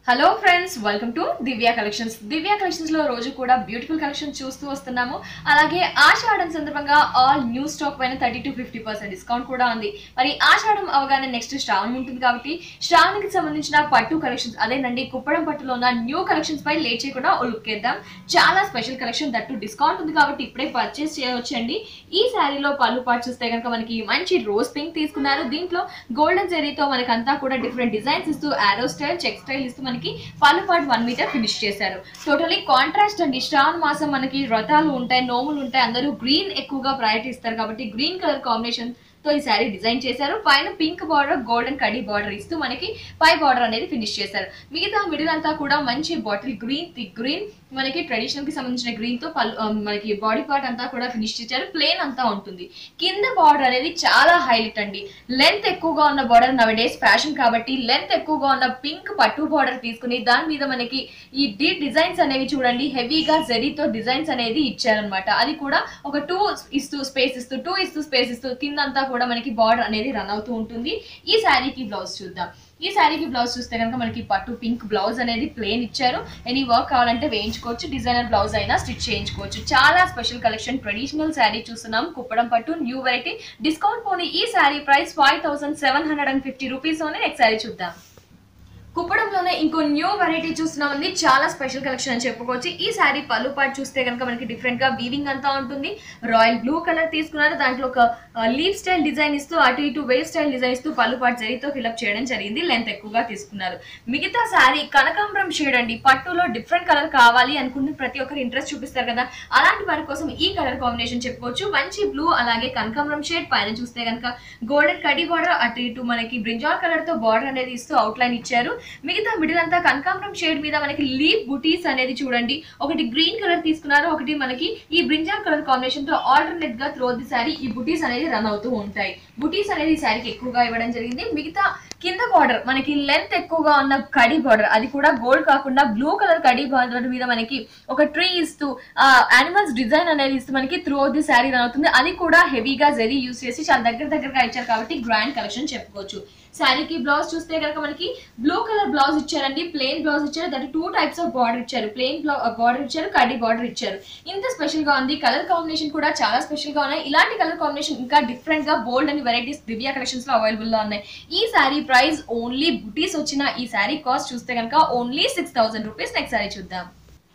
hello friends welcome to Divya collections Divya collections లో రోజు కూడా బ్యూటిఫుల్ కలెక్షన్ చూస్తూ వస్తున్నాము అలాగే ఆషాఢం సందర్భంగా ఆల్ న్యూ స్టాక్ పైన thirty to fifty percent discount కూడా ఉంది మరి ఆషాఢం అవగానే నెక్స్ట్ శ్రావణం ఉంటుంది కాబట్టి శ్రావణికి సంబంధించిన పట్టు కలెక్షన్స్ అదేనండి కుప్పడం పట్టులో ఉన్న న్యూ కలెక్షన్స్ పై లేట్ చేయకుండా ఓ లుక్ వేద్దాం చాలా స్పెషల్ కలెక్షన్ దట్టు డిస్కౌంట్ ఉంది కాబట్టి ఇప్పుడే పర్చేస్ చేయవచ్చండి ఈ శారీలో పళ్ళు పాటు చూస్తే కనుక మనకి మంచి రోజ్ పింక్ తీసుకున్నారు దీంట్లో గోల్డెన్ జెరీతో మనకి అంతా కూడా డిఫరెంట్ డిజైన్స్ ఇస్తూ ఆరో స్టైల్ చెక్ స్టైల్ ఇస్తూ మనకి పళ్ళు పాటు వన్ మీటర్ ఫినిష్ చేశారు టోటలీ కాంట్రాస్ట్ అండి శ్రావణ మాసం మనకి వ్రతాలు ఉంటాయి నోములు ఉంటాయి అందరూ గ్రీన్ ఎక్కువగా ప్రయారిటీ ఇస్తారు కాబట్టి గ్రీన్ కలర్ కాంబినేషన్ తో ఈ శారీ డిజైన్ చేశారు పైన పింక్ బార్డర్ గోల్డెన్ కడీ బార్డర్ ఇస్తూ మనకి పై బార్డర్ అనేది ఫినిష్ చేశారు మిగతా మిడిల్ అంతా కూడా మంచి బాటిల్ గ్రీన్ థిక్ గ్రీన్ మనకి ట్రెడిషనల్ కి సంబంధించిన గ్రీన్ తో పలు ఆ, మనకి బాడీ పార్ట్ అంతా కూడా ఫినిష్ చేశారు ప్లేన్ అంతా ఉంటుంది కింద బార్డర్ అనేది చాలా హైలైట్ అండి లెంత్ ఎక్కువగా ఉన్న బార్డర్ నవ డేస్ ఫ్యాషన్ కాబట్టి లెంత్ ఎక్కువగా ఉన్న పింక్ పట్టు బార్డర్ తీసుకుని దాని మీద మనకి ఈ డీ డిజైన్స్ అనేవి చూడండి హెవీగా జరీతో డిజైన్స్ అనేది ఇచ్చారనమాట అది కూడా ఒక టూ ఇస్తూ స్పేస్ ఇస్తూ టూ ఇస్తూ స్పేస్ ఇస్తూ కిందంతా కూడా మనకి బార్డర్ అనేది రన్ అవుతూ ఉంటుంది ఈ శారీకి బ్లౌజ్ చూద్దాం ఈ శారీకి బ్లౌజ్ చూస్తే కనుక మనకి పట్టు పింక్ బ్లౌజ్ అనేది ప్లేన్ ఇచ్చారు ఎనీ వర్క్ కావాలంటే వేయించుకోవచ్చు డిజైనర్ బ్లౌజ్ అయినా స్టిచ్ చేయించుకోవచ్చు చాలా స్పెషల్ కలెక్షన్ ట్రెడిషనల్ శారీ చూస్తున్నాం కుప్పడం పట్టు న్యూ వెరైటీ డిస్కౌంట్ పోనీ ఈ sari price five thousand seven hundred and fifty rupees next sari చూద్దాం కుప్పడంలోనే ఇంకో న్యూ వెరైటీ చూస్తున్నామండి చాలా స్పెషల్ కలెక్షన్ అని చెప్పుకోవచ్చు ఈ శారీ పళ్ళు పాటు చూస్తే కనుక మనకి డిఫరెంట్ గా వీవింగ్ అంతా ఉంటుంది రాయల్ బ్లూ కలర్ తీసుకున్నారు దాంట్లో ఒక లీవ్ స్టైల్ డిజైన్ ఇస్తూ అటు ఇటు వేవ్ స్టైల్ డిజైన్ ఇస్తూ పళ్ళు పాటు జరీతో ఫిల్అప్ చేయడం జరిగింది లెంత్ ఎక్కువగా తీసుకున్నారు మిగతా శారీ కనకాంబరం షేడ్ అండి పట్టులో డిఫరెంట్ కలర్ కావాలి అనుకుంటే ప్రతి ఒక్కరు ఇంట్రెస్ట్ చూపిస్తారు కదా అలాంటి వారి కోసం ఈ కలర్ కాంబినేషన్ చెప్పుకోవచ్చు మంచి బ్లూ అలాగే కనకాంబరం షేడ్ పైన చూస్తే కనుక గోల్డెన్ కడి బార్డర్ అటు ఇటు మనకి బ్రింజాల్ కలర్ తో బార్డర్ అనేది ఇస్తూ అవుట్ లైన్ ఇచ్చారు మిగతా మిడిల్ అంతా కనకాంబరం షేడ్ మీద మనకి లీవ్ బుటీస్ అనేది చూడండి ఒకటి గ్రీన్ కలర్ తీసుకున్నారు ఒకటి మనకి ఈ బ్రింజాల్ కలర్ కాంబినేషన్ తో ఆల్టర్నేట్ గా త్రో ది శారీ ఈ బుటీస్ అనేది రన్ అవుతూ ఉంటాయి బుటీస్ అనేది ఈ శారీకి ఎక్కువగా ఇవ్వడం జరిగింది మిగతా కింద బార్డర్ మనకి లెంత్ ఎక్కువగా ఉన్న కడి బార్డర్ అది కూడా గోల్డ్ కాకుండా బ్లూ కలర్ కడి బార్డర్ మీద మనకి ఒక ట్రీ ఇస్తూ యానిమల్స్ డిజైన్ అనేది ఇస్తూ మనకి త్రూ ది శారీ రన్ అవుతుంది అది కూడా హెవీగా జరీ యూస్ చేసి చాలా దగ్గర దగ్గరగా ఇచ్చారు కాబట్టి గ్రాండ్ కలెక్షన్ చెప్పుకోవచ్చు శారీకి బ్లౌజ్ చూస్తే కనుక మనకి బ్లూ కలర్ బ్లౌజ్ ఇచ్చారండి ప్లెయిన్ బ్లౌజ్ ఇచ్చారు దాంట్లో టూ టైప్స్ ఆఫ్ బార్డర్ ఇచ్చారు ప్లెయిన్ బార్డర్ ఇచ్చారు కడ్డీ బార్డర్ ఇచ్చారు ఇంత స్పెషల్ గా ఉంది కలర్ కాంబినేషన్ కూడా చాలా స్పెషల్ గా ఉన్నాయి ఇలాంటి కలర్ కాంబినేషన్ ఇంకా డిఫరెంట్ గా బోల్డ్ అని వెరైటీస్ దివ్య కలెక్షన్స్ లో అవైలబుల్ లో ఉన్నాయి ఈ శారీ ప్రైస్ ఓన్లీ బుటీస్ వచ్చిన ఈ శారీ కాస్ట్ చూస్తే కనుక only six thousand rupees next sari చూద్దాం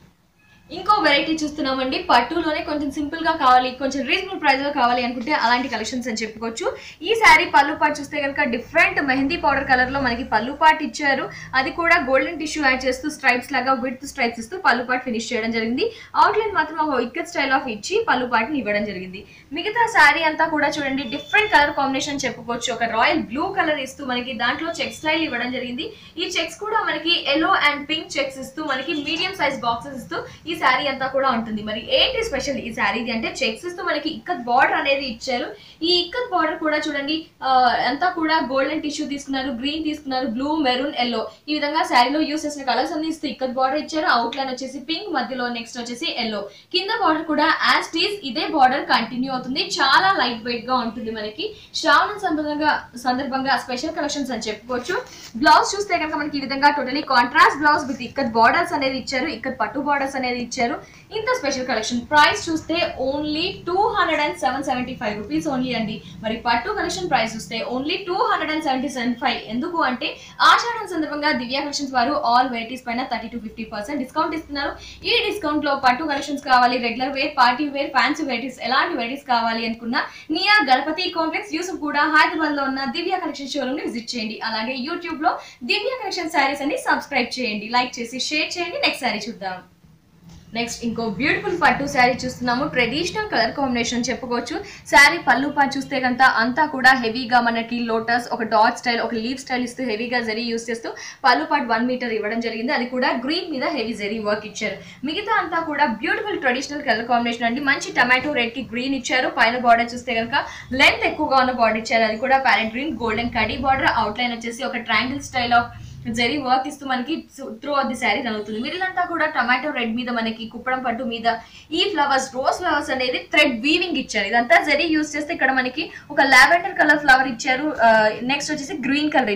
ఇంకో వెరైటీ చూస్తున్నామండి పట్టులోనే కొంచెం సింపుల్ గా కావాలి కొంచెం రీజనబుల్ ప్రైస్ లో కావాలి అనుకుంటే అలాంటి కలెక్షన్స్ అని చెప్పుకోవచ్చు ఈ శారీ పళ్ళు పాటు చూస్తే కనుక డిఫరెంట్ మెహందీ పౌడర్ కలర్ లో మనకి పళ్ళు పాటు ఇచ్చారు అది కూడా గోల్డెన్ టిష్యూ యాడ్ చేస్తూ స్ట్రైప్స్ లాగా విత్ స్ట్రైప్స్ ఇస్తూ పళ్ళు పాటు ఫినిష్ చేయడం జరిగింది అవుట్ లైన్ మాత్రం ఒక ఇక్కత్ స్టైల్ ఆఫ్ ఇచ్చి పళ్ళు పాటుని ఇవ్వడం జరిగింది మిగతా శారీ అంతా కూడా చూడండి డిఫరెంట్ కలర్ కాంబినేషన్ చెప్పుకోవచ్చు ఒక రాయల్ బ్లూ కలర్ ఇస్తూ మనకి దాంట్లో చెక్ స్టైల్ ఇవ్వడం జరిగింది ఈ చెక్స్ కూడా మనకి ఎల్లో అండ్ పింక్ చెక్స్ ఇస్తూ మనకి మీడియం సైజ్ బాక్సెస్ ఇస్తూ ఈ శారీ అంతా కూడా ఉంటుంది మరి ఏంటి స్పెషల్ ఈ శారీది అంటే చెక్స్ ఇస్తూ మనకి ఇక్కత్ బార్డర్ అనేది ఇచ్చారు ఈ ఇక్కత్ బార్డర్ కూడా చూడండి ఆ, అంతా కూడా గోల్డెన్ టిష్యూ తీసుకున్నారు గ్రీన్ తీసుకున్నారు బ్లూ మెరూన్ ఎల్లో ఈ విధంగా శారీలో యూస్ చేసిన కలర్స్ అన్ని ఇస్తూ ఇక్కత్ బార్డర్ ఇచ్చారు అవుట్ లైన్ వచ్చేసి పింక్ మధ్యలో నెక్స్ట్ వచ్చేసి ఎల్లో కింద బార్డర్ కూడా యాజ్ టీజ్ ఇదే బార్డర్ కంటిన్యూ అవుతుంది చాలా లైట్ వెయిట్ గా ఉంటుంది మనకి శ్రావణం సందర్భంగా సందర్భంగా స్పెషల్ కలెక్షన్స్ అని చెప్పుకోవచ్చు బ్లౌజ్ చూస్తే కనుక మనకి ఈ విధంగా totally contrast blouse with ikat borders అనేది ఇచ్చారు ఇక్కత్ పట్టు బార్డర్స్ అనేది ఇచ్చారు ఇంత స్పెషల్ కలెక్షన్ ప్రైస్ చూస్తే only two hundred and seven seventy five rupees only అండి మరి పట్టు కలెక్షన్ ప్రైస్ చూస్తే only two hundred and seventy seven five ఎందుకు అంటే ఆషాఢం సందర్భంగా దివ్య కలెక్షన్స్ వారు ఆల్ వెరైటీస్ పైన thirty to fifty percent discount ఇస్తున్నారు ఈ డిస్కౌంట్ లో పట్టు కలెక్షన్స్ కావాలి regular wear party wear fancy varieties ఎలాంటి వెరైటీస్ కావాలి అనుకున్నా నియా గణపతి కాంప్లెక్స్ యూసుఫ్ కూడా హైదరాబాద్ లో ఉన్న దివ్య కలెక్షన్ షోరూమ్ ని విజిట్ చేయండి అలాగే యూట్యూబ్ లో దివ్య కలెక్షన్ శారీస్ అని సబ్స్క్రైబ్ చేయండి లైక్ చేసి షేర్ చేయండి నెక్స్ట్ శారీ చూద్దాం నెక్స్ట్ ఇంకో బ్యూటిఫుల్ పట్టు శారీ చూస్తున్నాము ట్రెడిషనల్ కలర్ కాంబినేషన్ చెప్పుకోవచ్చు శారీ పళ్ళు పా చూస్తే కనుక అంతా కూడా హెవీగా మనకి లోటస్ ఒక డాట్ స్టైల్ ఒక లీవ్ స్టైల్ ఇస్తూ హెవీగా జరీ యూస్ చేస్తూ పళ్ళు పాటు వన్ మీటర్ ఇవ్వడం జరిగింది అది కూడా గ్రీన్ మీద హెవీ జరీ వర్క్ ఇచ్చారు మిగతా అంతా కూడా బ్యూటిఫుల్ ట్రెడిషనల్ కలర్ కాంబినేషన్ అండి మంచి టమాటో రెడ్ కి గ్రీన్ ఇచ్చారు పైన బార్డర్ చూస్తే కనుక లెంత్ ఎక్కువగా ఉన్న బార్డర్ ఇచ్చారు అది కూడా ప్యారెంట్ గ్రీన్ గోల్డెన్ కడీ బార్డర్ అవుట్ లైన్ వచ్చేసి ఒక triangle style of zari work ఇస్తూ మనకి throughout the sari run అవుతుంది మిడిల్ అంతా కూడా టమాటో రెడ్ మీద మనకి కుప్పడం పట్టు మీద ఈ ఫ్లవర్స్ రోజ్ ఫ్లవర్స్ అనేది థ్రెడ్ వీవింగ్ ఇచ్చారు ఇదంతా జరీ యూస్ చేస్తే ఇక్కడ మనకి ఒక లావెండర్ కలర్ ఫ్లవర్ ఇచ్చారు నెక్స్ట్ వచ్చేసి గ్రీన్ కలర్ ఇచ్చారు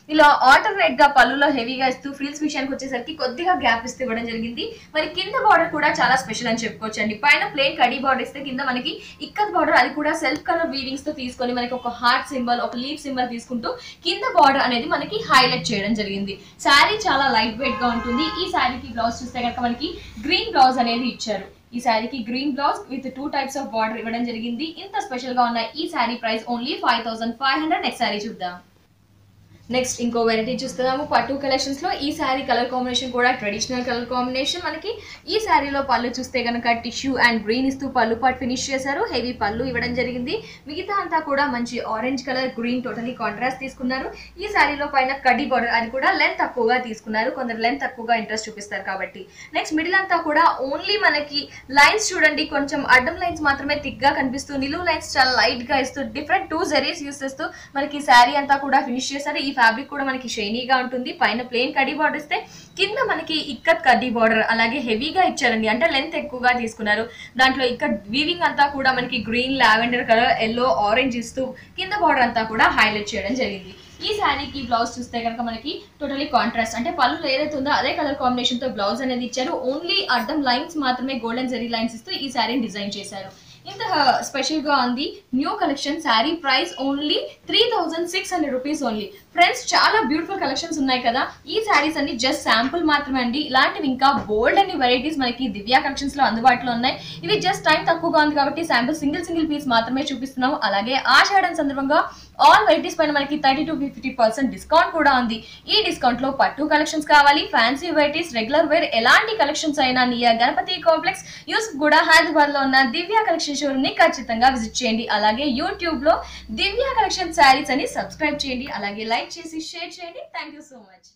ఇలా ఆల్టర్నేట్ గా పళ్ళులో హెవీగా ఇస్తూ ఫ్రిల్స్ విషయానికి వచ్చేసరికి కొద్దిగా గ్యాప్ ఇస్తూ ఇవ్వడం జరిగింది మరి కింద బార్డర్ కూడా చాలా స్పెషల్ అని చెప్పుకోవచ్చు అండి పైన ప్లేన్ కడీ బార్డర్ ఇస్తే కింద మనకి ఇక్కత్ బార్డర్ అది కూడా సెల్ఫ్ కలర్ వీవింగ్స్ తో తీసుకొని మనకి ఒక హార్ట్ సింబల్ ఒక లీవ్ సింబల్ తీసుకుంటూ కింద బార్డర్ అనేది మనకి హైలైట్ చేయడం జరిగింది శారీ చాలా లైట్ వెయిట్ గా ఉంటుంది ఈ శారీకి బ్లౌజ్ చూస్తే కనుక మనకి గ్రీన్ బ్లౌజ్ అనేది ఇచ్చారు ఈ శారీకి green blouse with two types of border ఇవ్వడం జరిగింది ఇంత స్పెషల్ గా ఉన్న ఈ sari price only five thousand five hundred next sari చూద్దాం నెక్స్ట్ ఇంకో వెరైటీ చూస్తున్నాము పట్టు కలెక్షన్స్ లో ఈ శారీ కలర్ కాంబినేషన్ కూడా ట్రెడిషనల్ కలర్ కాంబినేషన్ మనకి ఈ శారీలో పళ్ళు చూస్తే కనుక టిష్యూ అండ్ గ్రీన్ ఇస్తూ పళ్ళు పాటు ఫినిష్ చేశారు హెవీ పళ్ళు ఇవ్వడం జరిగింది మిగతా అంతా కూడా మంచి orange colour green totally contrast తీసుకున్నారు ఈ శారీలో పైన కడ్డీ బార్డర్ అది కూడా లెంత్ తక్కువగా తీసుకున్నారు కొందరు లెంత్ తక్కువగా ఇంట్రెస్ట్ చూపిస్తారు కాబట్టి నెక్స్ట్ మిడిల్ అంతా కూడా ఓన్లీ మనకి లైన్స్ చూడండి కొంచెం అడ్డం లైన్స్ మాత్రమే థిక్ గా కనిపిస్తూ నిలువు లైన్స్ చాలా లైట్ గా ఇస్తూ డిఫరెంట్ టూ జరీస్ యూస్ చేస్తూ మనకి శారీ అంతా కూడా ఫినిష్ చేశారు ఈ ఫ్యాబ్రిక్ కూడా మనకి షైనీగా ఉంటుంది పైన ప్లేన్ కడ్డీ బార్డర్ ఇస్తే కింద మనకి ఇక్కత్ కడ్డీ బార్డర్ అలాగే హెవీగా ఇచ్చారండి అంటే లెంత్ ఎక్కువగా తీసుకున్నారు దాంట్లో ఇక్కడ వీవింగ్ అంతా కూడా మనకి green lavender colour yellow orange ఇస్తూ కింద బార్డర్ అంతా కూడా హైలైట్ చేయడం జరిగింది ఈ శారీకి బ్లౌజ్ చూస్తే కనుక మనకి టోటలీ కాంట్రాస్ట్ అంటే పళ్ళు ఏదైతే ఉందో అదే కలర్ కాంబినేషన్ తో బ్లౌజ్ అనేది ఇచ్చారు ఓన్లీ అర్థం లైన్స్ మాత్రమే గోల్డెన్ జరీ లైన్స్ ఇస్తూ ఈ శారీని డిజైన్ చేశారు ఇంత స్పెషల్ గా ఉంది new collection sari price only three thousand six hundred rupees only friends చాలా బ్యూటిఫుల్ కలెక్షన్స్ ఉన్నాయి కదా ఈ శారీస్ అన్ని జస్ట్ శాంపుల్ మాత్రమే అండి ఇలాంటివి ఇంకా బోల్డ్ అన్ని వెరైటీస్ మనకి దివ్య కలెక్షన్స్ లో అందుబాటులో ఉన్నాయి ఇవి జస్ట్ టైం తక్కువగా ఉంది కాబట్టి శాంపుల్ సింగిల్ సింగిల్ పీస్ మాత్రమే చూపిస్తున్నాం అలాగే ఆషాఢం సందర్భంగా ఆల్ వెరైటీస్ పైన మనకి thirty to fifty percent discount కూడా ఉంది ఈ డిస్కౌంట్ లో పట్టు కలెక్షన్స్ కావాలి ఫ్యాన్సీ వెరైటీస్ రెగ్యులర్ వేర్ ఎలాంటి కలెక్షన్స్ అయినా నియర్ గణపతి కాంప్లెక్స్ యూసుఫ్ కూడా హైదరాబాద్ లో ఉన్న దివ్య కలెక్షన్ షోరూమ్ ని ఖచ్చితంగా విజిట్ చేయండి అలాగే యూట్యూబ్ లో దివ్య కలెక్షన్ శారీస్ అని సబ్స్క్రైబ్ చేయండి అలాగే లైక్ చేసి షేర్ చేయండి థ్యాంక్ యూ సో మచ్